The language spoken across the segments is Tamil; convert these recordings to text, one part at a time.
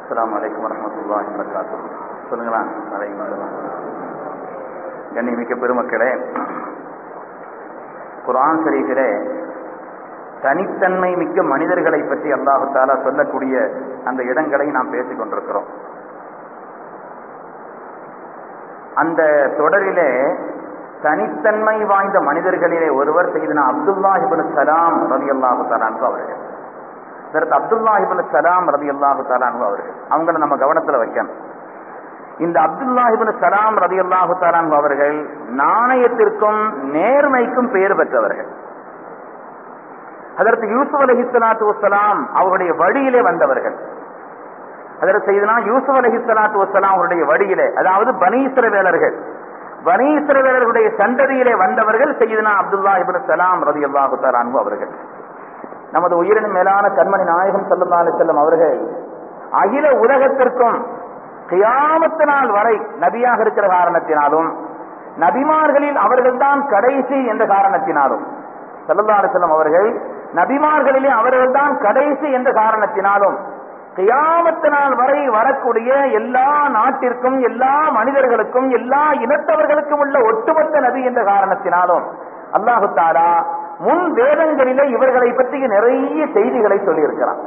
அஸ்லாம் வலைக்கம் வரமத்துல்லாஹி வரகாத்து சொல்லுங்களா கண்ணிமிக்க பெருமக்களே குரான் ஷரீஃபிலே தனித்தன்மை மிக்க மனிதர்களை பற்றி அல்லாஹு தாலா சொல்லக்கூடிய அந்த இடங்களை நாம் பேசிக் கொண்டிருக்கிறோம் அந்த தொடரிலே தனித்தன்மை வாய்ந்த மனிதர்களிலே ஒருவர் செய்தனா அப்துல்லாஹிபின் சலாம் ரவி அல்லாஹு தாலான்பு அவர்கள் இதற்கு அப்துல்லாஹிபின் சலாம் ரவி அல்லாஹு தாலான்பு அவர்கள் அவங்கள நம்ம கவனத்தில் வைக்கணும் இந்த அப்துல்லாஹிபின் சலாம் ரவி அல்லாஹு தாலான்பு அவர்கள் நாணயத்திற்கும் நேர்மைக்கும் பெயர் பெற்றவர்கள் அதற்கு யூசுப் அலஹி சலாத்து வசலாம் அவருடைய வழியிலே வந்தவர்கள் அதற்கு செய்தனா யூசுப் அலஹி சலாத்து வசலாம் அவருடைய வழியிலே அதாவது பனீஸ்வரவேலர்கள் பனீஸ்வரவேலர்களுடைய சந்ததியிலே வந்தவர்கள் செய்தனா அப்துல்லா இபின் சலாம் ரதி அல்லாஹு தரான்பு அவர்கள் நமது உயிரின் மேலான கண்மணி நாயகம் சல்லா செல்லும் அவர்கள் அகில உலகத்திற்கும் கியாமத்து நாள் வரை நபியாக இருக்கிற காரணத்தினாலும் நபிமார்களில் அவர்கள்தான் கடைசி என்ற காரணத்தினாலும் சல்லா செல்லம் அவர்கள் நபிமார்களிலே அவர்கள்தான் கடைசி என்ற காரணத்தினாலும் கியாமத்து நாள் வரை வரக்கூடிய எல்லா நாட்டிற்கும் எல்லா மனிதர்களுக்கும் எல்லா இனத்தவர்களுக்கும் உள்ள ஒட்டுமொத்த நபி என்ற காரணத்தினாலும் அல்லாஹு தாலா முன் வேதங்களிலே இவர்களை பற்றிய நிறைய செய்திகளை சொல்லியிருக்கிறான்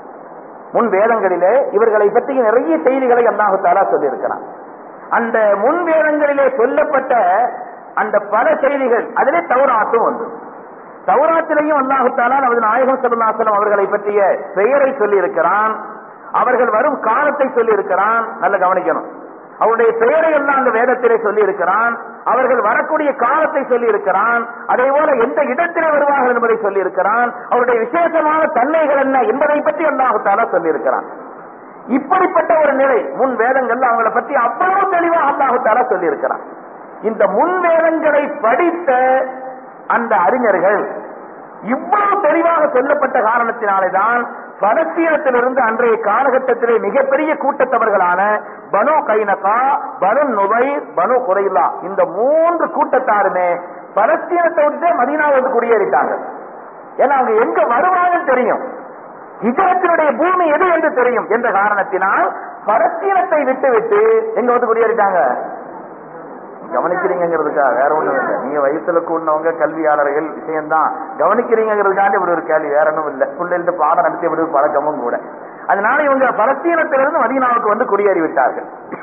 முன் வேதங்களிலே இவர்களை பற்றிய நிறைய செய்திகளை அல்லாஹு தாலா சொல்லியிருக்கிறான் அந்த முன் வேதங்களிலே சொல்லப்பட்ட அந்த பல செய்திகள் அதிலே தவறாட்டும் ஒன்று தௌராத்திலையும் அல்லாஹுத்தாலா நமது நாயகம் சல்லாசலம் அவர்களை பற்றிய பெயரை சொல்லி இருக்கிறான் அவர்கள் வரும் காலத்தை சொல்லி இருக்கிறான் நல்ல கவனிக்கணும் அவருடைய பெயரை எல்லாம் அந்த வேதத்திலே சொல்லி இருக்கிறான் அவர்கள் வரக்கூடிய காலத்தை சொல்லி இருக்கிறான் அதே போல எந்த இடத்திலே வருவார்கள் என்பதை சொல்லி இருக்கிறான் அவருடைய விசேஷமான தன்மைகள் என்ன என்பதை பற்றி அல்லாஹுத்தாலா சொல்லி இருக்கிறான் இப்படிப்பட்ட ஒரு நிலை முன் வேதங்கள் அவங்களை பற்றி அவ்வளவு தெளிவாக அல்லாஹுத்தாலா சொல்லி இருக்கிறான் இந்த முன் வேதங்களை படித்த அந்த அறிஞர்கள் இவ்வளவு தெளிவாக சொல்லப்பட்ட காரணத்தினாலேதான் பலஸ்தீனத்திலிருந்து அன்றைய காலகட்டத்திலே மிகப்பெரிய கூட்டத்தவர்களான பனு கைனகா பனு நுபை பனு குறைலா இந்த மூன்று கூட்டத்தாருமே பலஸ்தீனத்தை விட்டு மதீனா வந்து குடியேறிட்டாங்க ஏன்னா அவங்க எங்க வருவாங்கன்னு தெரியும் இஜரத்தினுடைய பூமி எது என்று தெரியும் என்ற காரணத்தினால் பலஸ்தீனத்தை விட்டு விட்டு எங்க வந்து குடியேறிட்டாங்க கவனிக்கிறீங்கிறதுக்கா வேற ஒண்ணும் இல்லை நீங்க வயசுல கூடினவங்க கல்வியாளர்கள் விஷயம்தான் கவனிக்கிறீங்கிறதுக்காண்டி இப்படி ஒரு கேள்வி வேற ஒன்றும் இல்லை பிள்ளைகிட்ட பாடம் நடத்தி இப்படி ஒரு பழக்கமும் கூட அதனால இவங்க பலஸ்தீனத்திலிருந்து மதீனாவுக்கு வந்து குடியேறி விட்டார்கள்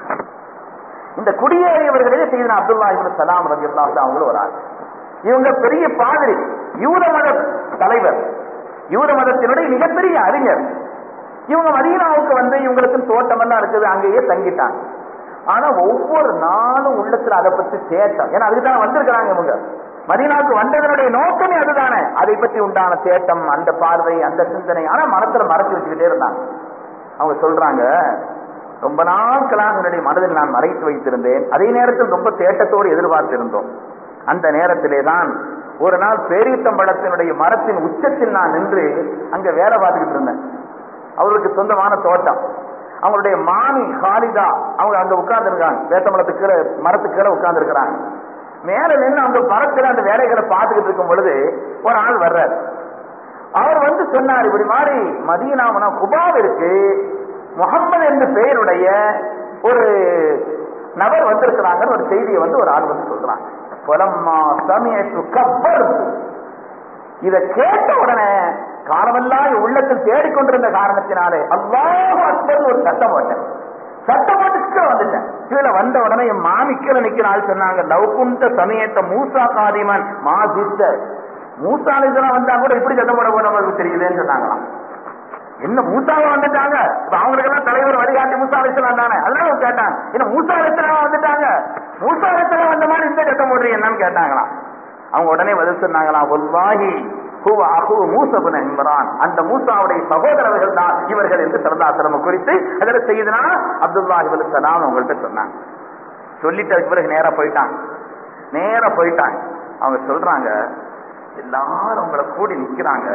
இந்த குடியேறியவர்களே செய்தன அப்துல்லா இபின் சலாம் ரவி அவங்களும் ஒரு ஆள் இவங்க பெரிய பாதிரி யூத மத தலைவர் யூத மதத்தினுடைய மிகப்பெரிய அறிஞர் இவங்க மதீனாவுக்கு வந்து இவங்களுக்கு தோட்டம் எல்லாம் இருக்குது அங்கேயே தங்கிட்டாங்க ஆனா ஒவ்வொரு நாளும் உள்ளத்துல அதை பத்தி தேட்டம் ஏன்னா அதுதான் வந்திருக்கிறாங்க இவங்க மதீனாவுக்கு வந்ததனுடைய நோக்கமே அதுதானே அதை பற்றி உண்டான தேட்டம் அந்த பார்வை அந்த சிந்தனை ஆனா மனத்துல மறைச்சு வச்சுக்கிட்டே இருந்தாங்க அவங்க சொல்றாங்க ரொம்ப நாட்களாக என்னுடைய மனதில் நான் மறைத்து வைத்திருந்தேன் அதே நேரத்தில் ரொம்ப தேட்டத்தோடு எதிர்பார்த்திருந்தோம் அந்த நேரத்திலே தான் ஒரு நாள் பேரீத்தம்பழத்தினுடைய மரத்தின் உச்சத்தில் நான் நின்று அங்க வேலை பார்த்துக்கிட்டு இருந்தேன் அவருக்கு சொந்தமான தோட்டம் அவங்களுடைய மாமி ஹாலிதா அவங்க அங்க உட்கார்ந்து இருக்காங்க வேத்தமலத்துக்கு கீழே மரத்துக்கு கீழே உட்கார்ந்து இருக்கிறாங்க மேல நின்று அவங்க மரத்துல அந்த வேலைகளை பார்த்துக்கிட்டு இருக்கும் பொழுது ஒரு ஆள் வர்றார் அவர் வந்து சொன்னார் இப்படி மாதிரி மதீனாமனா குபாவிற்கு முகம்மது என்ற பெயருடைய ஒரு நபர் வந்திருக்கிறாங்க ஒரு செய்தியை வந்து ஒரு ஆள் வந்து சொல்றாங்க புலம்மா சமயத்து கப்பர் இதை கேட்ட உடனே காலமெல்லாம் உள்ளத்தில் தேடிக்கொண்டிருந்த காரணத்தினாலே அல்லாஹ் அக்பர் ஒரு சட்டம் போட்டேன் சட்டம் போட்டு கீழே வந்துட்டேன் கீழே வந்த உடனே என் மாமி கீழே நிக்கிறாள் சொன்னாங்க லவ்குண்ட சமயத்த மூசா காதிமன் மா சிஸ்டர் மூசா அலிசலாம் வந்தா கூட இப்படி சட்டம் போட போனவங்களுக்கு தெரியுதுன்னு சொன்னாங்களாம் என்ன மூசாவை வந்துட்டாங்க இப்ப அவங்களுக்கு எல்லாம் தலைவர் வழிகாட்டி மூசா அலிசலாம் தானே அதனால அவங்க கேட்டாங்க என்ன மூசா அலிசலாம் வந்துட்டாங்க மூசா அலிசலாம் வந்த மாதிரி இந்த சட்டம் போடுறீங்க என்னன்னு கேட்டாங்களாம் அவங்க உடனே பதில் சொன்னாங்களாம் ஒல்லாஹி மூசபுன இம்ரான் அந்த மூசாவுடைய சகோதரர்கள் தான் இவர்கள் என்று சரதாசிரம குறித்து அதில் செய்யுதுனா அப்துல்லா இவரு சலாம் அவங்கள்ட்ட சொன்னாங்க சொல்லிட்டு அதுக்கு பிறகு நேரா போயிட்டாங்க நேரா போயிட்டாங்க அவங்க சொல்றாங்க எல்லாரும் உங்களை கூடி நிக்கிறாங்க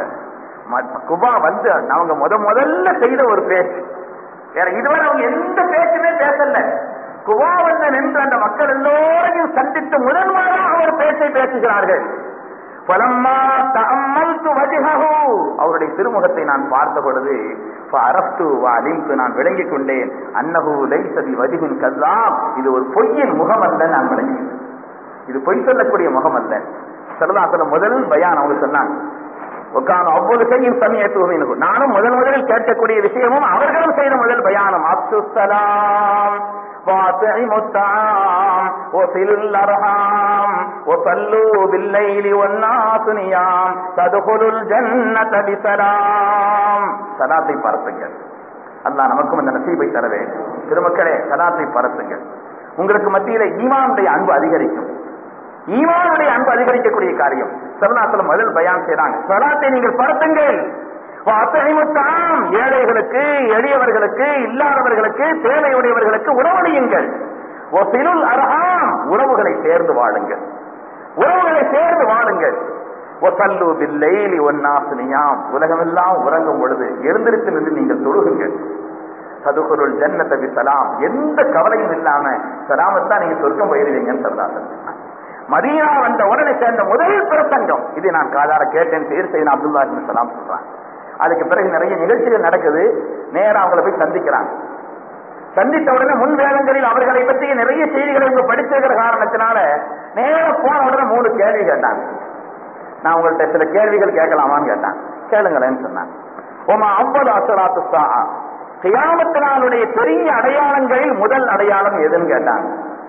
குபா வந்து அவங்க முத முதல்ல செய்த ஒரு பேச்சு வேற இதுவரை அவங்க எந்த பேச்சுமே பேசல குபா வந்து நின்று அந்த மக்கள் எல்லோரையும் சந்தித்து முதன்முறையாக ஒரு பேச்சை பேசுகிறார்கள் பலம்மா தஅம்மல்து வஜ்ஹஹு அவருடைய திருமுகத்தை நான் பார்த்த பொழுது ஃபஅரஃப்து வஅலிம்து நான் விளங்கிக் கொண்டேன் அன்னஹு லைஸ பிவஜ்ஹின் கஸாப் இது ஒரு பொய்யின் முகம் அல்ல நான் விளங்கினேன் இது பொய் சொல்லக்கூடிய முகம் அல்ல சரதாசன முதல் பயான் அவங்க சொன்னாங்க உட்கார்ந்து அவ்வளவு செய்யும் சமயத்துவம் நானும் முதல் முதலில் கேட்கக்கூடிய விஷயமும் அவர்களும் செய்த முதல் பயானம் அப்துசலாம் وَأَطْعِمُوا الطَّعَامَ وَصِلُوا الْأَرْحَامَ وَصَلُّوا بِاللَّيْلِ وَالنَّاسُ نِيَامٌ تَدْخُلُوا الْجَنَّةَ بِسَلَامٍ சலாத்தை பரப்புங்கள் அல்லாஹ் நமக்கும் அந்த நசீபை தர வேண்டும் திருமக்களே சலாத்தை பரப்புங்கள் உங்களுக்கு மத்தியில ஈமானுடைய அன்பு அதிகரிக்கும் ஈமானுடைய அன்பு அதிகரிக்கக்கூடிய காரியம் சரணாசலம் முதல் பயான் செய்றாங்க சலாத்தை நீங்கள் பரப்புங்கள் வாத்தனிமுத்தாம் ஏழைகளுக்கு எளியவர்களுக்கு இல்லாதவர்களுக்கு தேவையுடையவர்களுக்கு உணவளியுங்கள் ஒசிலுல் அரஹாம் உறவுகளை சேர்ந்து வாழுங்கள் உறவுகளை சேர்ந்து வாழுங்கள் ஒசல்லு பில்லைலி ஒன்னாசினியாம் உலகமெல்லாம் உறங்கும் பொழுது எழுந்திருத்து நின்று நீங்கள் தொழுகுங்கள் சதுகுருள் ஜன்னத சலாம் எந்த கவலையும் இல்லாம சலாமத்தான் நீங்க சொர்க்கம் போயிருவீங்கன்னு சொல்றாங்க மதீனா வந்த உடனே சேர்ந்த முதல் பிரசங்கம் இது நான் காதார கேட்டேன் சீர் செய்யணும் அப்துல்லா சலாம் சொல்றாங்க அதுக்கு பிறகு நிறைய நிகழ்ச்சிகள் நடக்குது நேரா அவங்களை போய் சந்திக்கிறாங்க சந்தித்த உடனே முன் வேதங்களில் அவர்களை பற்றி நிறைய செய்திகளை இவங்க படிச்சிருக்கிற காரணத்தினால நேர போன உடனே மூணு கேள்வி கேட்டாங்க நான் உங்கள்ட்ட சில கேள்விகள் கேட்கலாமான்னு கேட்டான் கேளுங்களேன்னு சொன்னாங்க ஓமா அவ்வளவு அசலாத்து சா கியாமத்தினாலுடைய பெரிய அடையாளங்களில் முதல் அடையாளம் எதுன்னு கேட்டாங்க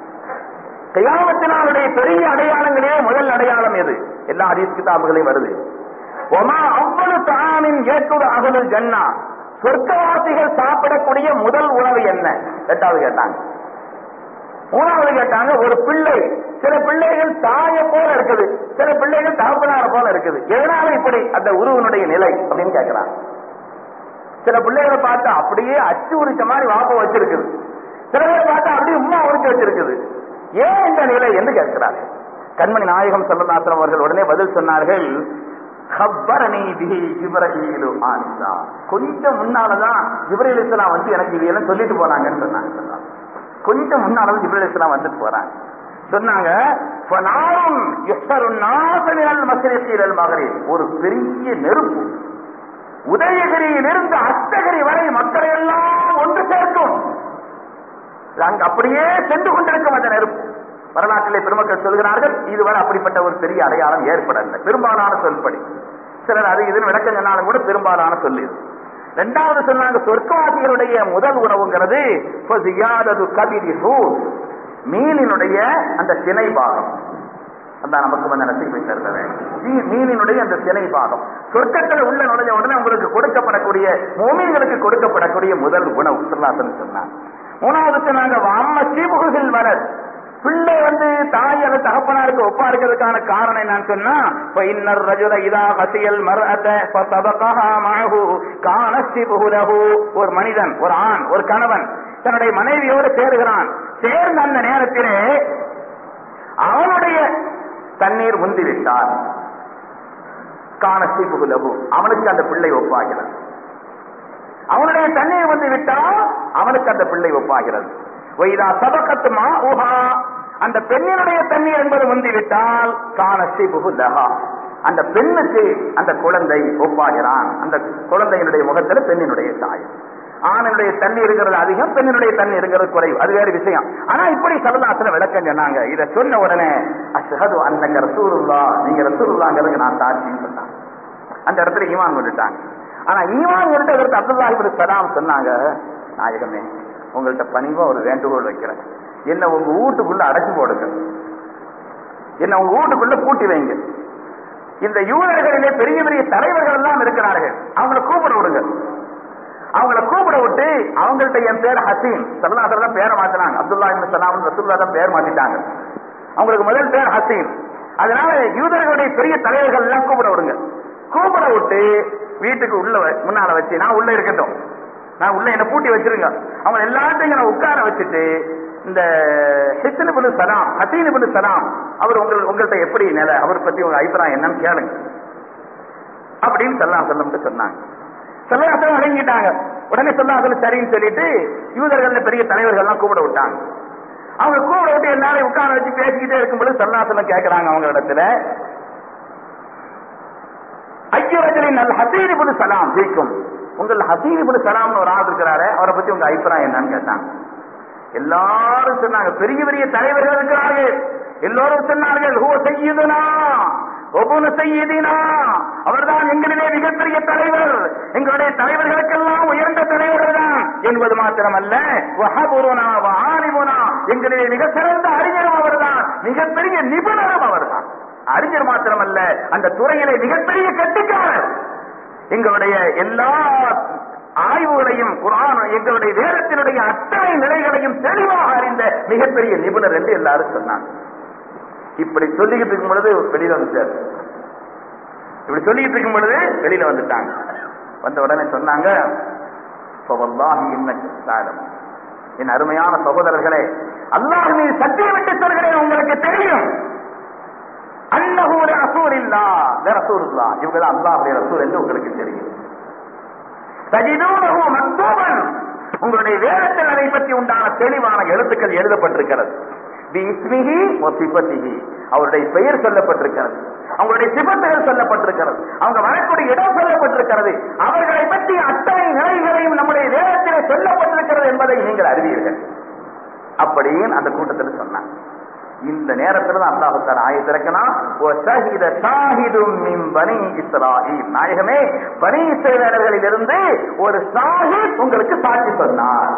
கியாமத்தினாலுடைய பெரிய அடையாளங்களே முதல் அடையாளம் எது எல்லா ஹதீஸ் கிதாபுகளையும் வருது ஒமா அவ்வளவு தானின் ஏற்குடு அகலல் ஜன்னா சொர்க்கவாசிகள் சாப்பிடக்கூடிய முதல் உணவு என்ன எட்டாவது கேட்டாங்க மூணாவது கேட்டாங்க ஒரு பிள்ளை சில பிள்ளைகள் தாய போல இருக்குது சில பிள்ளைகள் தகப்பனார போல இருக்குது எதனால இப்படி அந்த உருவனுடைய நிலை அப்படின்னு கேட்கிறாங்க சில பிள்ளைகளை பார்த்தா அப்படியே அச்சு உரிச்ச மாதிரி வாப்ப வச்சிருக்குது சில பேர் பார்த்தா அப்படியே உமா உரிச்சு வச்சிருக்குது ஏன் இந்த நிலை என்று கேட்கிறார் கண்மணி நாயகம் செல்லநாசனம் அவர்கள் உடனே பதில் சொன்னார்கள் "ஹப்பரனி பிஹி ஜிப்ரஈலு ஆனிசா." கொஞ்சம் முன்னாலதான் ஜிப்ரீல் இஸ்லாம் வந்து எனக்கு இது எல்லாம் சொல்லிட்டு போனாங்கன்னு சொன்னாங்க கொஞ்சம் முன்னால ஜிப்ரீல் இஸ்லாம் வந்துட்டு போறாங்க சொன்னாங்க "ஃபனாரும் யுஹ்சரு النَّاسَ مِنَ الْمَشْرِقِ إِلَى الْمَغْرِبِ." ஒரு பெரிய நெருப்பு உதயகிரியிலிருந்து அஷ்டகிரி வரை மக்களை எல்லாம் ஒன்று சேர்க்கும் அங்கு அப்படியே சென்று கொண்டிருக்கும் அந்த நெருப்பு வரலாற்றிலே பெருமக்கள் சொல்கிறார்கள் இதுவரை அப்படிப்பட்ட ஒரு பெரிய அடையாளம் ஏற்படவில்லை பெரும்பாலான சொல்படி சிலர் அது இதுன்னு விளக்கம் சொன்னாலும் கூட பெரும்பாலான சொல் இது ரெண்டாவது சொன்னாங்க சொர்க்கவாசிகளுடைய முதல் உணவுங்கிறது ஃபஸியாதது கபிரி ஹூத். மீனினுடைய அந்த சினை பாகம் அந்த நமக்கு வந்து நசீபை தருகிறது மீ- மீனினுடைய அந்த சினை பாகம் சொர்க்கத்தில் உள்ள நுழைஞ்ச உடனே உங்களுக்கு கொடுக்கப்படக்கூடிய மோமீன்களுக்கு கொடுக்கப்படக்கூடிய முதல் உணவு சொல்லாசன் சொன்னாங்க மூணாவது சொன்னாங்க வாம சீமுகுகள் வளர் பிள்ளை வந்து தாய் அல்லது தகப்பனாருக்கு ஒப்பா இருக்கிறதுக்கான காரணம் என்னன்னு சொன்னா இப்ப இன்னர் ரஜுல இதா ஹசியல் மரஅத ஃபசபகஹா மஅஹு கான சிபுஹு லஹு ஒரு மனிதன் ஒரு ஆண் ஒரு கணவன் தன்னுடைய மனைவியோடு சேருகிறான் சேர்ந்த அந்த நேரத்திலே அவனுடைய தண்ணீர் முந்திவிட்டார் கான சிபுஹு லஹு அவனுக்கு அந்த பிள்ளை ஒப்பாகிறது அவனுடைய தண்ணீர் வந்து விட்டால் அவனுக்கு அந்த பிள்ளை ஒப்பாகிறது வைதா சபக்கத்து மா உஹா அந்த பெண்ணினுடைய தண்ணீர் என்பது முந்திவிட்டால் காணசி புகுதகா அந்த பெண்ணுக்கு அந்த குழந்தை ஒப்பாகிறான் அந்த குழந்தையினுடைய முகத்தில் பெண்ணினுடைய தாய் ஆணுடைய தண்ணி இருக்கிறது அதிகம் பெண்ணினுடைய தண்ணி இருக்கிறது குறைவு அது வேறு விஷயம் ஆனா இப்படி சரதாசன விளக்கம் சொன்னாங்க இதை சொன்ன உடனே அஷ்ஹது அன்னங்க ரசூலுல்லா நீங்க ரசூலுல்லாங்கிறதுக்கு நான் சாட்சின்னு சொன்னாங்க அந்த இடத்துல ஈமான் கொண்டுட்டாங்க ஆனா ஈமான் கொண்டு அதற்கு அப்துல்லா இப்னு சலாம் சொன்னாங்க நாயகமே உங்கள்ட்ட பணிவா ஒரு வேண்டுகோள் வைக்கிறேன் என்ன உங்க வீட்டுக்குள்ள அடைச்சு போடுங்க என்ன உங்க வீட்டுக்குள்ள பூட்டி வைங்க இந்த யூதர்களிலே பெரிய பெரிய தலைவர்கள் எல்லாம் இருக்கிறார்கள் அவங்கள கூப்பிட விடுங்க அவங்கள கூப்பிட விட்டு அவங்கள்ட்ட என் பேர் ஹசீம் சல்லாசர் தான் பேரை மாத்தினாங்க அப்துல்லா இப்னு சலாம் ரசூல்லா தான் பேர் மாத்திட்டாங்க அவங்களுக்கு முதல் பேர் ஹசீம் அதனால யூதர்களுடைய பெரிய தலைவர்கள் எல்லாம் கூப்பிட விடுங்க கூப்பிட விட்டு வீட்டுக்கு உள்ள வ- முன்னால வச்சு நான் உள்ள இருக்கட்டும் நான் உள்ள என்ன பூட்டி வச்சிருங்க அவங்க எல்லாத்தையும் நான் உட்கார வச்சுட்டு இந்த ஹிசன் பின் சலாம் ஹசீன் பின் சலாம் அவர் உங்கள் உங்கள்ட்ட எப்படி நிலை அவர் பத்தி உங்க அபிப்பிராயம் என்னன்னு கேளுங்க அப்படின்னு சொல்லலாம் சொல்லம் சொன்னாங்க சொல்லாசலம் அடங்கிட்டாங்க உடனே சொல்லாசலம் சரின்னு சொல்லிட்டு யூதர்கள் பெரிய தலைவர்கள்லாம் கூப்பிட விட்டாங்க அவங்க கூப்பிட விட்டு எல்லாரையும் உட்கார வச்சு பேசிக்கிட்டே இருக்கும்போது சொல்லாசலம் கேட்கறாங்க அவங்க இடத்துல ஐயரஜலின் அல் ஹசீர் இப்னு சலாம் ஜெயிக்கும் உங்கள் ஹசீர் இப்னு சலாம்னு ஒரு ஆள் இருக்கிறாரு அவரை பத்தி உங்க அபிப்பிராயம் என்னன்னு கேட்டாங்க எல்லாரும் சொன்னாங்க பெரிய பெரிய தலைவர்கள் இருக்கிறார்கள் எல்லோரும் சொன்னார்கள் ஹுவ செய்யுதுனா ஒவ்வொரு செய்யுதினா அவர்தான் எங்களிலே மிகப்பெரிய தலைவர் எங்களுடைய தலைவர்களுக்கெல்லாம் உயர்ந்த தலைவர்கள் தான் என்பது மாத்திரமல்ல வஹபுருனா வாலிபுனா எங்களிலே மிக சிறந்த அறிஞரும் அவர்தான் மிகப்பெரிய நிபுணரும் அவர்தான் அறிஞர் மாத்திரமல்ல அந்த துறையிலே மிகப்பெரிய கட்டிக்காரர் எங்களுடைய எல்லா ஆய்வுகளையும் குரான் எங்களுடைய வேதத்தினுடைய அத்தனை நிலைகளையும் தெளிவாக அறிந்த மிகப்பெரிய நிபுணர் என்று எல்லாரும் சொன்னாங்க இப்படி சொல்லிக்கிட்டு இருக்கும் பொழுது வெளியில வந்துட்டார் இப்படி சொல்லிக்கிட்டு இருக்கும் பொழுது வெளியில வந்துட்டாங்க வந்த உடனே சொன்னாங்க "ஃபவல்லாஹி இன்னக சாலம்." என் அருமையான சகோதரர்களே அல்லாஹ் மீது சத்தியம் விட்டு சொல்கிறேன் உங்களுக்கு தெரியும் அன்னஹு ரசூல் இல்லா ரசூலுல்லா இவங்க தான் அல்லாஹ்வுடைய ரசூல் என்று உங்களுக்கு தெரியும் தஜிதூனஹு மக்தூபன் உங்களுடைய வேதத்தில் அதை பற்றி உண்டான தெளிவான எழுத்துக்கள் எழுதப்பட்டிருக்கிறது பிஸ்மிஹி வ சிபத்திஹி அவருடைய பெயர் சொல்லப்பட்டிருக்கிறது அவங்களுடைய சிபத்துகள் சொல்லப்பட்டிருக்கிறது அவங்க வரக்கூடிய இடம் சொல்லப்பட்டிருக்கிறது அவர்களை பற்றி அத்தனை நிலைகளையும் நம்முடைய வேதத்திலே சொல்லப்பட்டிருக்கிறது என்பதை நீங்கள் அறிவீர்கள் அப்படின்னு அந்த கூட்டத்தில் சொன்னாங்க இந்த நேரத்துல தான் அல்லாஹுத்தார் ஆயத்திறக்கணும் பனி இஸ்ராயில் நாயகமே பனி இஸ்ரேலர்களில் இருந்து ஒரு சாஹித் உங்களுக்கு சாட்சி சொன்னார்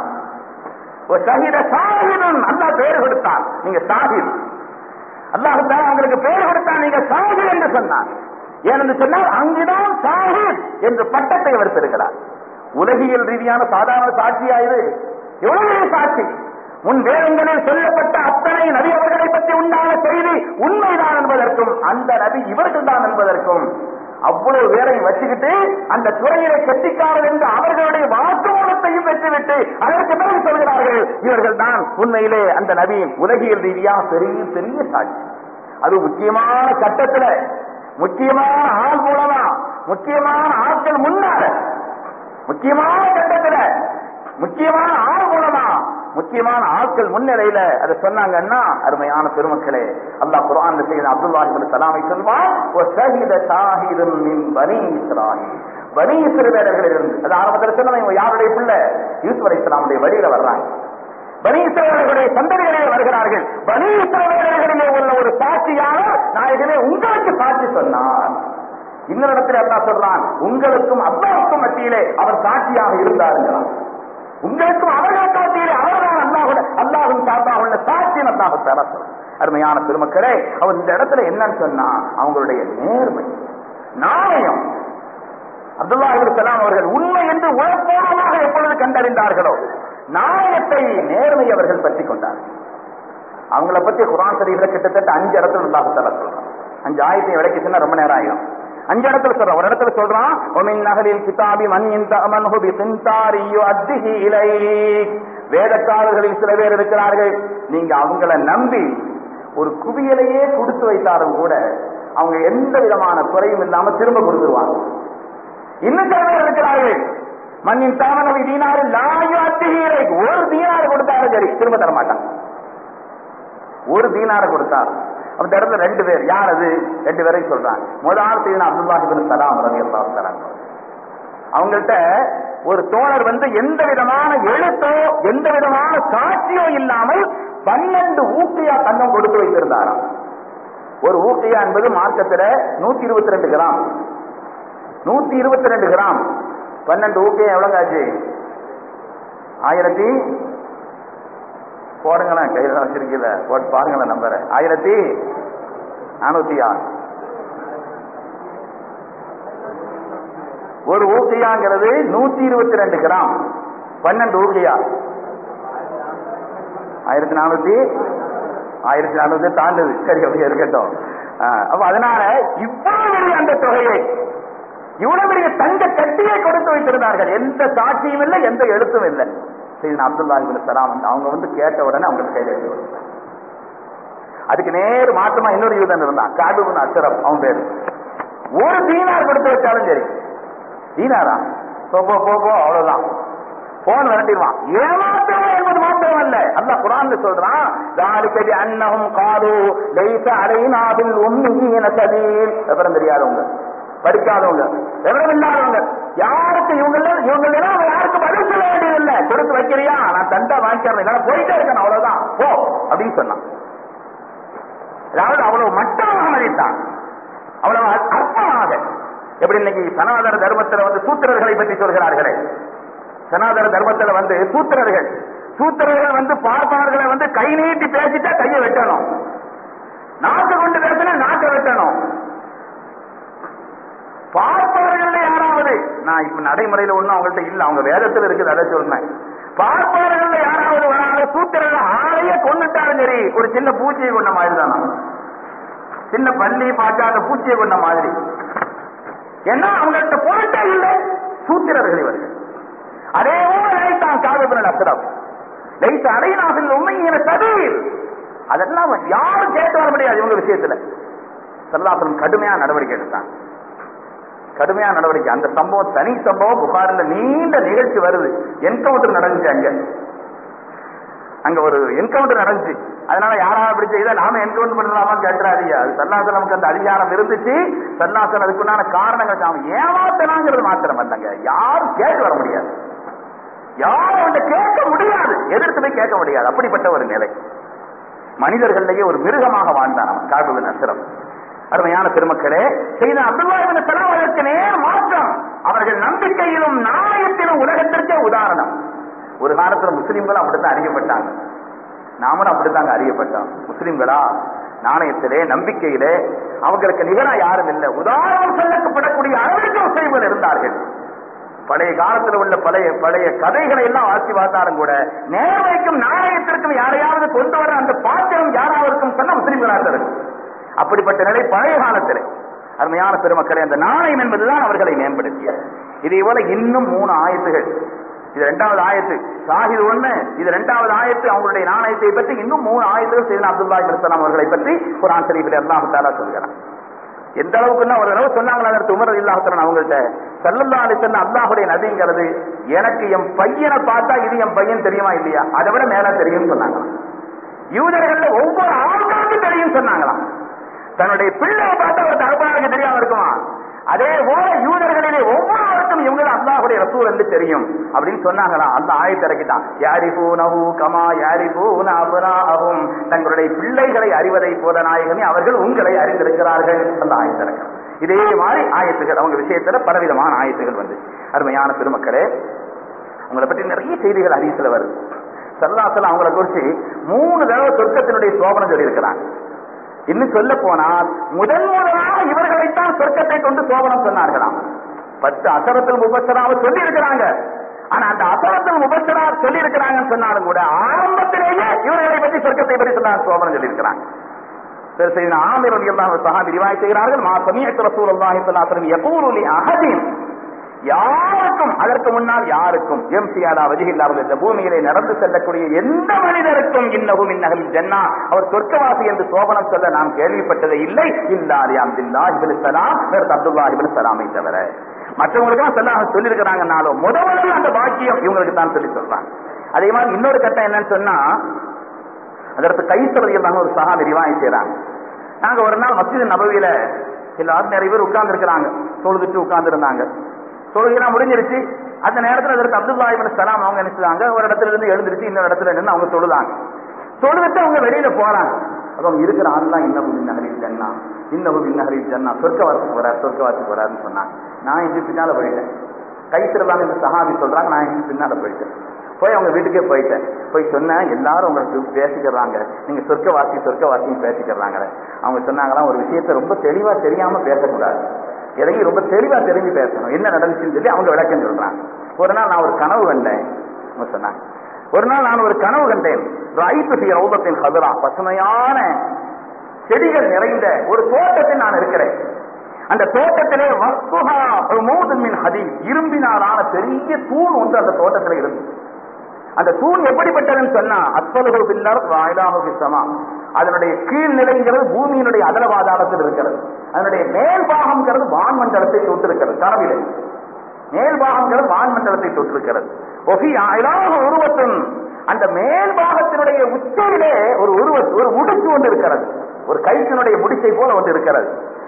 ஒரு ஷஹீத சாஹிதுன் அல்லாஹ் பேர் கொடுத்தான் நீங்க சாஹித் அல்லாஹுத்தார் உங்களுக்கு பேர் கொடுத்தான் நீங்க சாஹித் என்று சொன்னார் ஏனென்று சொன்னால் அங்குதான் சாஹித் என்று பட்டத்தை அவர் பெறுகிறார் உலகியல் ரீதியான சாதாரண சாட்சியா இது எவ்வளவு சாட்சி முன் வேதங்களில் சொல்லப்பட்ட அத்தனை நபி அவர்களை பற்றி உண்டான செய்தி உண்மைதான் என்பதற்கும் அந்த நபி இவர்கள் தான் என்பதற்கும் அவ்வளவு பேரை வச்சுக்கிட்டு அந்த துறையிலே கெட்டிக்காரர் என்று அவர்களுடைய வாக்குமூலத்தையும் பெற்றுவிட்டு அதற்கு பிறகு சொல்கிறார்கள் இவர்கள் தான் உண்மையிலே அந்த நபியின் உலகியல் ரீதியா பெரிய பெரிய சாட்சி அது முக்கியமான கட்டத்துல முக்கியமான ஆள் மூலமா முக்கியமான ஆட்கள் முன்னால முக்கியமான கட்டத்துல முக்கியமான ஆள் மூலமா முக்கியமான ஆட்கள் முன்னிலையில அதை சொன்னாங்கன்னா அருமையான பெருமக்களே அல்லாஹ் குர்ஆன்ல செய்த அப்துல்லாஹி இப்னு சலாமை சொல்வான் "வ ஷஹித ஷாஹிதுன் மின் பனி இஸ்ராயீல்." பனி இஸ்ரவேலர்களில் இருந்து அது ஆரம்பத்தில் சொன்ன இவங்க யாருடைய பிள்ளை யூசுப் அலைஹிஸ்ஸலாமுடைய வழியில வர்றாங்க பனி இஸ்ரவேலர்களுடைய சந்ததிகளிலே வருகிறார்கள் பனி இஸ்ரவேலர்களிலே உள்ள ஒரு சாட்சியாளர் நாயகமே உங்களுக்கு சாட்சி சொன்னார் இன்னொரு இடத்துல அல்லாஹ் சொல்றான் உங்களுக்கும் அல்லாஹ்வுக்கும் மத்தியிலே அவர் சாட்சியாக இருந்தாருங்கிறான் உங்களுக்கும் அவர்கள் சாட்சியிலே அவர்தான் அல்லாஹோட அல்லாஹும் சார்பாக உள்ள சாட்சியம் அல்லாஹு தர அருமையான பெருமக்களே அவர் இந்த இடத்துல என்னன்னு சொன்னா அவங்களுடைய நேர்மை நாணயம் அப்துல்லா சலாம் அவர்கள் உண்மை என்று உழப்பூர்வமாக எப்பொழுது கண்டறிந்தார்களோ நாணயத்தை நேர்மை அவர்கள் பற்றி கொண்டார்கள் அவங்கள பத்தி குரான் சரீஃப்ல கிட்டத்தட்ட அஞ்சு இடத்துல அல்லாஹு தலா சொல்றான் அஞ்சு ஆயத்தை விளக்கி சொன்னா ரொம்ப நேரம் ஆயிரும் அஞ்சு இடத்துல சொல்றான் ஒரு இடத்துல சொல்றான் ஒமின் நகலில் கிதாபி மன் இந்த அமன்ஹு பி சிந்தாரியு அத்திஹி இலை வேதக்காரர்களில் சில பேர் இருக்கிறார்கள் நீங்க அவங்கள நம்பி ஒரு குவியலையே கொடுத்து வைத்தாலும் கூட அவங்க எந்த விதமான குறையும் இல்லாம திரும்ப கொடுத்துருவாங்க இன்னும் சில பேர் இருக்கிறார்கள் மண்ணின் தாமனவை தீனாறு லாயு அத்திகீரை ஒரு தீனாறு கொடுத்தாலும் சரி திரும்ப தர மாட்டான் ஒரு தீனாரை கொடுத்தார் அந்த இடத்துல ரெண்டு பேர் யார் அது ரெண்டு பேரையும் சொல்றாங்க முதல் செய்தினா அப்துல்லாஹிபின் சலாம் ரவி அல்லாஹ் அவங்கள்ட்ட ஒரு தோழர் வந்து எந்த விதமான எழுத்தோ எந்த விதமான சாட்சியோ இல்லாமல் பன்னெண்டு ஊக்கியா தங்கம் கொடுத்து வைத்திருந்தாராம் ஒரு ஊக்கியா என்பது மார்க்கத்துல நூத்தி இருபத்தி ரெண்டு கிராம் நூத்தி இருபத்தி ரெண்டு கிராம் பன்னெண்டு ஊக்கியா எவ்வளவு ஆச்சு ஆயிரத்தி போடுங்களேன் கையில வச்சிருக்கீங்க போட்டு பாருங்களேன் நம்பரை ஆயிரத்தி நானூத்தி ஆறு ஒரு ஊக்கியாங்கிறது நூத்தி இருபத்தி ரெண்டு கிராம் பன்னெண்டு ஊக்கியா ஆயிரத்தி நானூத்தி ஆயிரத்தி நானூத்தி தாண்டுது சரி அப்படி இருக்கட்டும் ஆஹ், அப்ப அதனால இவ்வளவு பெரிய அந்த தொகையை இவ்வளவு பெரிய தங்க கட்டியை கொடுத்து வைத்திருந்தார்கள் எந்த சாட்சியும் இல்லை எந்த எழுத்தும் இல்லை சரி அப்துல்லா இபின் சலாம் வந்து அவங்க வந்து கேட்ட உடனே அவங்களுக்கு கையில் எழுதி கொடுத்தாங்க. அதுக்கு நேர் மாற்றமா இன்னொரு யூதன் இருந்தான் காதுபுன் அச்சரம் அவன் பேரு ஒரு தீனார் கொடுத்து வச்சாலும் சரி தீனாரா போ போ போ போ அவ்வளவுதான் போன் விரட்டிடுவான் ஏமாற்றம் என்பது மாத்திரம் அல்ல அல்லாஹ் குரான்ல சொல்றான் ذَلِكَ بِأَنَّهُمْ قَالُوا لَيْسَ عَلَيْنَا بِالْأُمِّيِّينَ سَبِيلٌ விவரம் தெரியாதவங்க படிக்காதவங்க விவரம் இல்லாதவங்க யாருக்கு இவங்க இவங்க யாருக்கு பதில் சொல்ல வேண்டியதில்லை கொடுத்து வைக்கிறியா நான் தண்டா வாங்கிக்கிறேன் இல்லைன்னா போயிட்டே இருக்கேன் அவ்வளவுதான் போ அப்படின்னு சொன்னான் அதாவது அவ்வளவு மட்டமாக மதித்தான் அவ்வளவு அற்பமாக எப்படி இன்னைக்கு சனாதன தர்மத்தில் வந்து சூத்திரர்களை பற்றி சொல்கிறார்களே சனாதன தர்மத்தில் வந்து சூத்திரர்கள் சூத்திரர்கள் வந்து பார்ப்பவர்களை வந்து கை நீட்டி பேசிட்டா கையை வெட்டணும் நாக்கு கொண்டு பேசினா நாக்கை வெட்டணும் பார்ப்பவர்கள் யாராவது நான் இப்ப நடைமுறையில ஒண்ணும் அவங்கள்ட்ட இல்ல அவங்க வேதத்தில் இருக்குது அதை சொன்னேன் பார்ப்பவர்கள் யாராவது வராங்க சூத்திரர்கள் ஆளையே கொண்டுட்டாலும் சரி ஒரு சின்ன பூச்சியை கொண்ட மாதிரி தானா சின்ன பள்ளி பார்க்காத பூச்சியை கொண்ட மாதிரி ஏன்னா அவங்கள்ட்ட பொருட்டே இல்லை சூத்திரர்கள் இவர்கள் அதே போல நினைத்தான் காதபுரன் அசுரம் லைத்த அடையினாசில் உண்மையின ததீர் அதெல்லாம் யாரும் கேட்டு வர முடியாது இவங்க விஷயத்துல சல்லாசலம் கடுமையா நடவடிக்கை எடுத்தான் கடுமையா நடவடிக்கை அந்த சம்பவம் தனி சம்பவம் புகாரில் நீண்ட நிகழ்ச்சி வருது என்கவுண்டர் நடந்துச்சு அங்க அங்க ஒரு என்கவுண்டர் நடந்துச்சு அதனால யாராவது அப்படி செய்தா நாம என்கவுண்டர் பண்ணலாமா கேட்டுறாதீங்க அது சல்லாசன் நமக்கு அந்த அதிகாரம் இருந்துச்சு சல்லாசன் அதுக்குண்டான காரணங்கள் அவன் ஏமாத்தனாங்கிறது மாத்திரம் அல்லங்க யாரும் கேட்டு வர முடியாது யாரும் அவன் கேட்க முடியாது எதிர்த்து போய் கேட்க முடியாது அப்படிப்பட்ட ஒரு நிலை மனிதர்களிலேயே ஒரு மிருகமாக வாழ்ந்தான் அவன் காபுவின் அசுரம் அருமையான பெருமக்களே செய்த அப்துல்லாவின் செலவதற்கு நேர் மாற்றம் அவர்கள் நம்பிக்கையிலும் நாணயத்திலும் உலகத்திற்கே உதாரணம் ஒரு காலத்துல முஸ்லிம்கள் அப்படித்தான் அறியப்பட்டாங்க நாமளும் அப்படித்தாங்க அறியப்பட்டோம் முஸ்லிம்களா நாணயத்திலே நம்பிக்கையிலே அவங்களுக்கு நிகரா யாரும் இல்லை உதாரணம் சொல்லப்படக்கூடிய அளவிற்கு முஸ்லிம்கள் இருந்தார்கள் பழைய காலத்தில் உள்ள பழைய பழைய கதைகளை எல்லாம் வாசி பார்த்தாலும் கூட நேர்மைக்கும் நாணயத்திற்கும் யாரையாவது கொண்டு வர அந்த பாத்திரம் யாராவதுக்கும் சொன்ன முஸ்லிம்களாக இருக்கும் அப்படிப்பட்ட நிலை பழைய காலத்தில் அருமையான பெருமக்களை அந்த நாணயம் என்பதுதான் அவர்களை மேம்படுத்தியது இதே போல இன்னும் மூணு ஆயத்துகள் இது ரெண்டாவது ஆயத்து ஷாஹித் ஒண்ணு இது ரெண்டாவது ஆயத்து அவங்களுடைய நாணயத்தை பற்றி இன்னும் மூணு ஆயத்துகள் செய்த அப்துல்லா இப்ரலாம் அவர்களை பற்றி குரான் ஷரீஃபில் அல்லாஹு தாலா சொல்கிறான் எந்த அளவுக்குன்னா ஒரு தடவை சொன்னாங்களா அதற்கு உமர் இல்லாஹத்தன் அவங்கள்ட்ட சல்லல்லா அலிசல்ல அல்லாஹுடைய நதிங்கிறது எனக்கு என் பையனை பார்த்தா இது என் பையன் தெரியுமா இல்லையா அதை விட மேல தெரியும் சொன்னாங்களாம் யூதர்கள்ல ஒவ்வொரு ஆளுக்கும் தெரியும் சொன்னாங்களாம் தன்னுடைய பிள்ளையை பார்த்தா ஒரு தகப்பனாருக்கு தெரியாம இருக்குமா அதே போல யூதர்களிலே ஒவ்வொருவருக்கும் இவங்க அல்லாஹுடைய ரசூல் என்று தெரியும் அப்படின்னு சொன்னாங்களா அந்த ஆயத்தை இறக்கிட்டான் யாரிபூனஹு கமா யாரிபூன அபுனாஹும் தங்களுடைய பிள்ளைகளை அறிவதை போத நாயகமே அவர்கள் உங்களை அறிந்திருக்கிறார்கள் அந்த ஆயத்தை இறக்கிறான் இதே மாதிரி ஆயத்துகள் அவங்க விஷயத்துல பலவிதமான ஆயத்துகள் வந்து அருமையான பெருமக்களே உங்களை பற்றி நிறைய செய்திகள் ஹரிசுல வருது சல்லாசலம் அவங்களை குறிச்சு மூணு தடவை சொர்க்கத்தினுடைய சோபனை சொல்லி இருக்கிறாங்க இன்னும் சொல்ல போனால் முதன் முதலாக இவர்களைத்தான் சொர்க்கத்தை கொண்டு சோபனம் சொன்னார்களாம் பத்து அசரத்தில் முபசராவை சொல்லி இருக்கிறாங்க ஆனா அந்த அசரத்தில் முபசரா சொல்லி இருக்கிறாங்கன்னு சொன்னாலும் கூட ஆரம்பத்திலேயே இவர்களை பற்றி சொர்க்கத்தை பற்றி சொன்னாங்க சோபனம் சொல்லி இருக்கிறாங்க ஆமிர் அல்லாஹ் சஹாபி ரிவாய் செய்கிறார்கள் மா சமீஅத் ரசூலுல்லாஹி ஸல்லல்லாஹு அலைஹி வஸல்லம் யகூலு லி அஹதின் யாருக்கும் அதற்கு முன்னால் யாருக்கும் எம் சியாதா வஜிகில்லாமல் இந்த பூமியிலே நடந்து செல்லக்கூடிய எந்த மனிதருக்கும் இன்னகும் இன்னகல் ஜன்னா அவர் சொர்க்கவாசி என்று சோபனம் சொல்ல நாம் கேள்விப்பட்டதே இல்லை இல்லாதி அப்துல்லா இபின் சலாம் வேறு அப்துல்லா இபின் சலாமை தவிர மற்றவங்களுக்கு சொல்லாக சொல்லியிருக்கிறாங்கனாலும் முதல்ல அந்த பாக்கியம் இவங்களுக்கு தான் சொல்லி சொல்றாங்க அதே மாதிரி இன்னொரு கட்டம் என்னன்னு சொன்னா அதற்கு கைத்தறது எல்லாம் ஒரு சகா விரிவாய் செய்யறாங்க நாங்க ஒரு நாள் மஸ்ஜித் நபவியில எல்லாரும் நிறைய பேர் உட்கார்ந்து இருக்கிறாங்க தொழுதுட்டு உட்கார்ந்து இருந்தாங்க தொழுகைலாம் முடிஞ்சிருச்சு அந்த நேரத்தில் அதற்கு அப்துல்லா இபின் சலாம் அவங்க நினைச்சாங்க ஒரு இடத்துல இருந்து எழுந்திருச்சு இன்னொரு இடத்துல நின்று அவங்க தொழுதாங்க தொழுதுட்டு அவங்க வெளியில போறாங்க அப்ப அவங்க இருக்கிற ஆள்லாம் இன்னமும் இன்னஹரில் ஜன்னா இன்னமும் இன்னஹரில் ஜன்னா சொர்க்கவாசி போறார் சொர்க்கவாசி போறாருன்னு சொன்னாங்க நான் இங்க பின்னால போயிட்டேன் கை திருவாங்க இந்த சஹாபி சொல்றாங்க நான் இங்க பின்னால போயிட்டேன் போய் அவங்க வீட்டுக்கே போயிட்டேன் போய் சொன்னேன் எல்லாரும் உங்களுக்கு பேசிக்கிறாங்க நீங்க சொர்க்கவாசி சொர்க்கவாசின்னு பேசிக்கிறாங்க அவங்க சொன்னாங்களாம் ஒரு விஷயத்த ரொம்ப தெளிவா தெரியாம பேசக்கூடாது எதையும் ரொம்ப தெளிவா தெரிஞ்சு பேசணும் என்ன நடந்துச்சுன்னு சொல்லி அவங்க விளக்கம் சொல்றாங்க ஒரு நாள் நான் ஒரு கனவு கண்டேன் அவங்க சொன்னாங்க ஒரு நாள் நான் ஒரு கனவு கண்டேன் ரைத்து ரௌபத்தின் கதுரா பசுமையான செடிகள் நிறைந்த ஒரு தோட்டத்தில் நான் இருக்கிறேன் அந்த தோட்டத்திலே வஸ்துஹா மூதுமின் ஹதி இரும்பினாலான பெரிய தூண் ஒன்று அந்த தோட்டத்தில் இருந்து அந்த தூண் எப்படிப்பட்டதுன்னு சொன்னா அஸ்வலுகள் பின்னர் வாயிலாக விசமா அதனுடைய கீழ்நிலைங்கிறது பூமியினுடைய அதலவாதாரத்தில் இருக்கிறது அதனுடைய மேல் பாகம்ங்கிறது வான்மண்டலத்தை தொட்டிருக்கிறது கனவிலே மேல் பாகம்ங்கிறது வான்மண்டலத்தை தொட்டிருக்கிறது ஒகி அயலாக உருவத்தின் அந்த மேல் பாகத்தினுடைய உச்சியிலே ஒரு உருவ ஒரு முடிச்சு ஒன்று இருக்கிறது ஒரு கைத்தினுடைய முடிச்சை போல ஒன்று இருக்கிறது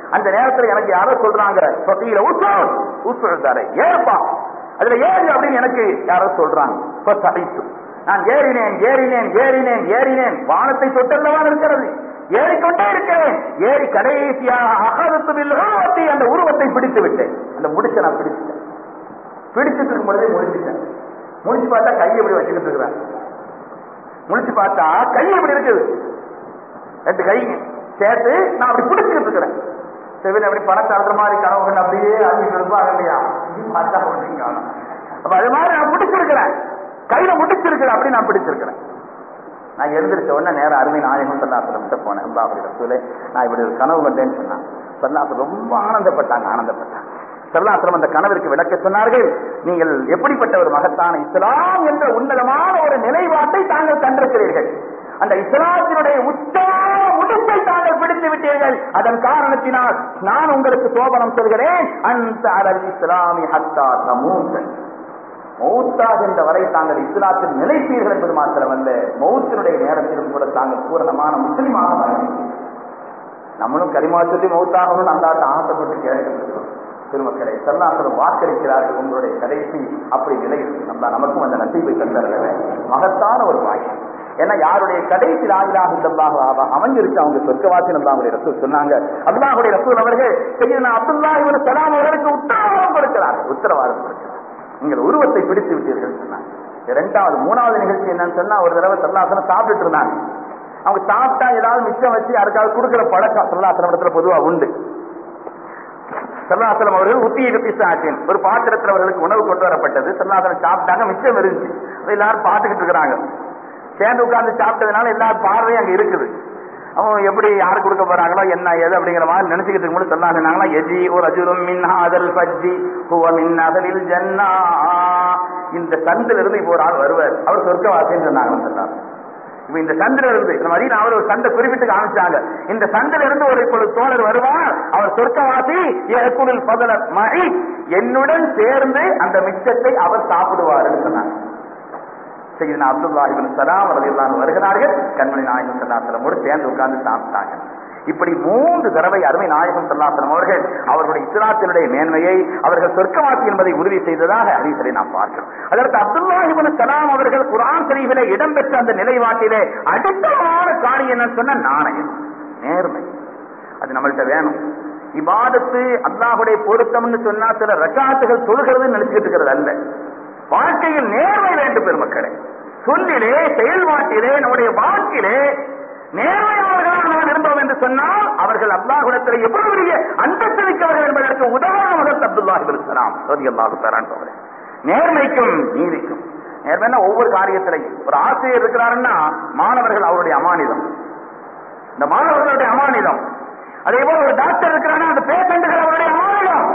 அந்த நேரத்துல எனக்கு யாரோ சொல்றாங்க பத்தியில உசோல் உசோல் தாரே ஏறுப்பா அதுல ஏறு அப்படின்னு எனக்கு யாரோ சொல்றாங்க இப்ப சகித்து நான் ஏறினேன் ஏறினேன் ஏறினேன் ஏறினேன் வானத்தை தொட்டல்லவா இருக்கிறது ஏறிக்கொண்டே இருக்கிறேன் ஏறி கடைசியாக அகரத்துவில் உருவத்தை அந்த உருவத்தை பிடித்து விட்டேன் அந்த முடிச்ச நான் பிடிச்சிட்டேன் பிடிச்சிட்டு இருக்கும் பொழுதே முடிச்சிட்டேன் முடிச்சு பார்த்தா கையை இப்படி வச்சுக்கிட்டு இருக்கிறேன் முடிச்சு பார்த்தா கை இப்படி இருக்குது ரெண்டு கை சேர்த்து நான் அப்படி பிடிச்சிட்டு இருக்கிறேன் செவில அப்படி பணம் தடுற மாதிரி கனவுகள் அப்படியே அழிஞ்சு இருப்பாங்க இல்லையா பார்த்தா ஒன்றையும் காணும் அப்ப அது மாதிரி நான் பிடிச்சிருக்கிறேன் கையில முடிச்சிருக்கிறேன் அப்படி நான் பிடிச்சிருக்கிறேன் நான் எழுந்திருச்ச உடனே நேரம் அருமை நாயகம் சொல்லாசிரமிட்ட போனேன் அல்லா அப்படி ரசூலே நான் இப்படி ஒரு கனவு கண்டேன்னு சொன்னான் சொல்லாசு ரொம்ப ஆனந்தப்பட்டாங்க ஆனந்தப்பட்டாங்க சல்லாசிரம் அந்த கனவிற்கு விளக்க சொன்னார்கள் நீங்கள் எப்படிப்பட்ட ஒரு மகத்தான இஸ்லாம் என்ற உன்னதமான ஒரு நிலைப்பாட்டை தாங்கள் கண்டிருக்கிறீர்கள் அந்த இஸ்லாத்தினுடைய உச்சமான முடிப்பை தாங்கள் பிடித்து விட்டீர்கள் அதன் காரணத்தினால் நான் உங்களுக்கு சோபனம் சொல்கிறேன் அந்த அலல் இஸ்லாமி ஹத்தா தமூசன் மௌத்தாகின்ற வரை தாங்கள் இஸ்லாத்தில் நிலைப்பீர்கள் என்பது மாத்திரமல்ல மௌத்தினுடைய நேரத்திலும் கூட தாங்கள் பூரணமான முஸ்லிமாக மாறினீர்கள் நம்மளும் கரிமா சொல்லி மௌத்தாகணும்னு அந்த ஆசைப்பட்டு கேட்கப்படுகிறோம் திருமக்களை சல்லாசலம் வாக்களிக்கிறார்கள் உங்களுடைய கடைசி அப்படி நிலை நம்ம நமக்கும் அந்த நசீபை தந்தரவே மகத்தான ஒரு வாய்ப்பு ஏன்னா யாருடைய கடைசி ராஜிலாக இல்லல்லாக அமைஞ்சிருக்கு அவங்க சொர்க்கவாசி அல்லாஹுடைய ரசூல் சொன்னாங்க அல்லாஹுடைய ரசூல் அவர்கள் செய்யணும் அப்துல்லாஹி ஒரு சலாம் அவர்களுக்கு உத்தரவாதம் கொடுக்கிறார்கள் உத்தரவாதம் கொடுக்கிறார் நீங்கள் உருவத்தை பிடித்து விட்டீர்கள் சொன்னாங்க இரண்டாவது மூணாவது நிகழ்ச்சி என்னன்னு சொன்னா ஒரு தடவை சல்லாசனம் சாப்பிட்டுட்டு இருந்தாங்க அவங்க சாப்பிட்டா ஏதாவது மிச்சம் வச்சு யாருக்காவது கொடுக்கிற பழக்கம் சல்லாசனம் இடத்துல பொதுவா உண்டு சல்லாசலம் அவர்கள் உத்தியை கத்தி சாட்டின் ஒரு பாத்திரத்தில் அவர்களுக்கு உணவு கொண்டு வரப்பட்டது சல்லாசலம் சாப்பிட்டாங்க மிச்சம் இருந்துச்சு எல்லாரும் பார்த்துக்கிட்டு இருக்கிறாங்க சேர்ந்து உட்கார்ந்து சாப்பிட்டதுனால எல்லாரும் பார்வையும் அங்க இருக்குது அவங்க எப்படி யாரு கொடுக்க போறாங்களோ என்ன ஏது அப்படிங்கிற மாதிரி நினைச்சுக்கிட்டு இருக்கும்போது சொன்னாங்கன்னா எஜி ஒரு அஜுரும் மின் அதல் பஜ்ஜி ஹுவ மின் அதலில் ஜன்னா இந்த சந்தில இருந்து இப்போ ஒரு ஆள் வருவார் அவர் சொர்க்கவாசின்னு சொன்னாங்க சொன்னாங்க இப்ப இந்த சந்தில இருந்து இந்த மாதிரி அவர் ஒரு சந்தை குறிப்பிட்டு காமிச்சாங்க இந்த சந்தில இருந்து ஒரு இப்பொழுது தோழர் வருவார் அவர் சொர்க்கவாசி ஏற்குளில் பதல மழை என்னுடன் சேர்ந்து அந்த மிச்சத்தை அவர் சாப்பிடுவார்னு சொன்னாங்க செய்தனா அப்துல்லா இவன் சலாம் ரலியல்லாஹு வருகிறார்கள் கண்மணி நாயகம் சல்லாசலமோடு சேர்ந்து உட்கார்ந்து சாப்பிட்டாங்க இப்படி மூன்று தடவை அருமை நாயகம் சல்லாசலம் அவர்கள் அவர்களுடைய இஸ்லாத்தினுடைய மேன்மையை அவர்கள் சொர்க்கவாசி என்பதை உறுதி செய்ததாக அறிவித்தலை நாம் பார்க்கிறோம் அதற்கு அப்துல்லா இவன் சலாம் அவர்கள் குரான் சரிவிலே இடம்பெற்ற அந்த நிலைப்பாட்டிலே அடுத்தமான காரியம் என்ன சொன்ன நாணயம் நேர்மை அது நம்மள்கிட்ட வேணும் இபாதத்து அல்லாஹுடைய பொருத்தம்னு சொன்னா சில ரக்காத்துகள் தொழுகிறது நினைச்சுக்கிட்டு இருக்கிறது அல்ல வாழ்க்கையில் நேர்மை வேண்டும் பெருமக்களே சொல்லிலே செயல்பாட்டிலே நம்முடைய வாழ்க்கையிலே நேர்மையாளர்களாக நாம் இருந்தோம் என்று சொன்னால் அவர்கள் அல்லாஹுடத்தில் எவ்வளவு பெரிய அந்தஸ்து மிக்கவர்கள் என்பதற்கு உதாரணமாக அப்துல்லாஹி சலாம் ரதி அல்லாஹு தரான் நேர்மைக்கும் நீதிக்கும் நேர்மைன்னா ஒவ்வொரு காரியத்திலையும் ஒரு ஆசிரியர் இருக்கிறாருன்னா மாணவர்கள் அவருடைய அமானிதம் இந்த மாணவர்களுடைய அமானிதம் அதே போல ஒரு டாக்டர் இருக்கிறாருன்னா அந்த பேஷண்ட்டுகள் அவருடைய அமானிதம்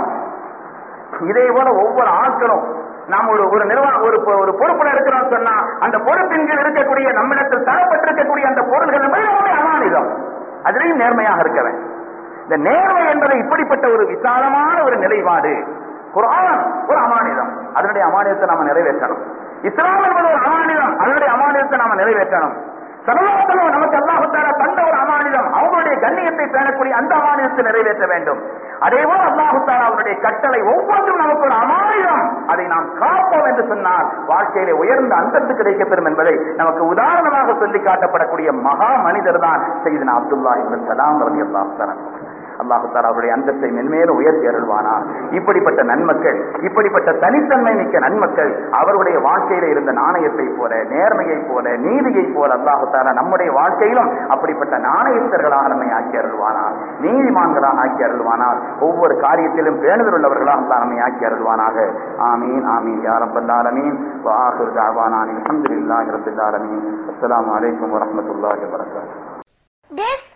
இதே போல ஒவ்வொரு ஆட்களும் நாம் ஒரு ஒரு நிர்வாக ஒரு ஒரு பொறுப்புல இருக்கிறோம் சொன்னா அந்த பொறுப்பின் கீழ் இருக்கக்கூடிய நம்மிடத்தில் தரப்பட்டிருக்கக்கூடிய அந்த பொருள்கள் நம்முடைய அமானிதம் அதிலையும் நேர்மையாக இருக்கவன் இந்த நேர்மை என்பது இப்படிப்பட்ட ஒரு விசாலமான ஒரு நிலைப்பாடு குரான் ஒரு அமானிதம் அதனுடைய அமானியத்தை நாம நிறைவேற்றணும் இஸ்லாம் என்பது ஒரு அமானிதம் அதனுடைய அமானியத்தை நாம நிறைவேற்றணும் சர்வாசனம் நமக்கு அல்லாஹுத்தார தந்த ஒரு அமானிதம் அவங்களுடைய கண்ணியத்தை பேணக்கூடிய அந்த அமானியத்தை நிறைவேற்ற வேண்டும் அதே போல அல்லாஹுத்தாரா அவருடைய கட்டளை ஒவ்வொன்றும் நமக்கு ஒரு அமானிதம் அதை நாம் காப்போம் என்று சொன்னால் வாழ்க்கையிலே உயர்ந்த அந்தஸ்து கிடைக்கப்பெறும் என்பதை நமக்கு உதாரணமாக சொல்லி காட்டப்படக்கூடிய மகா மனிதர் தான் செய்தனா அப்துல்லா இவன் சலாம் ரவி அல்லாஹ் அல்லாஹு அவருடைய அந்தஸ்தை மென்மேலும் உயர்த்தி அருள்வானார் இப்படிப்பட்ட நன்மக்கள் இப்படிப்பட்ட தனித்தன்மை மிக்க நன்மக்கள் அவருடைய வாழ்க்கையில இருந்த நாணயத்தை போல நேர்மையை போல நீதியை போல அல்லாஹு தாலா நம்முடைய வாழ்க்கையிலும் அப்படிப்பட்ட நாணயத்தர்களாக நம்மை ஆக்கி அருள்வானார் நீதிமான்களாக ஆக்கி அருள்வானார் ஒவ்வொரு காரியத்திலும் பேணுதல் உள்ளவர்களாக அல்லாஹ் நம்மை ஆக்கி அருள்வானாக ஆமீன் ஆமீன் யா ரப்பல் ஆலமீன் வ ஆகிரு தஅவானா அல்ஹம்துலில்லாஹி ரப்பில் ஆலமீன் அஸ்ஸலாமு அலைக்கும் வரஹ்மத்துல்லாஹி வபரகாத்துஹு This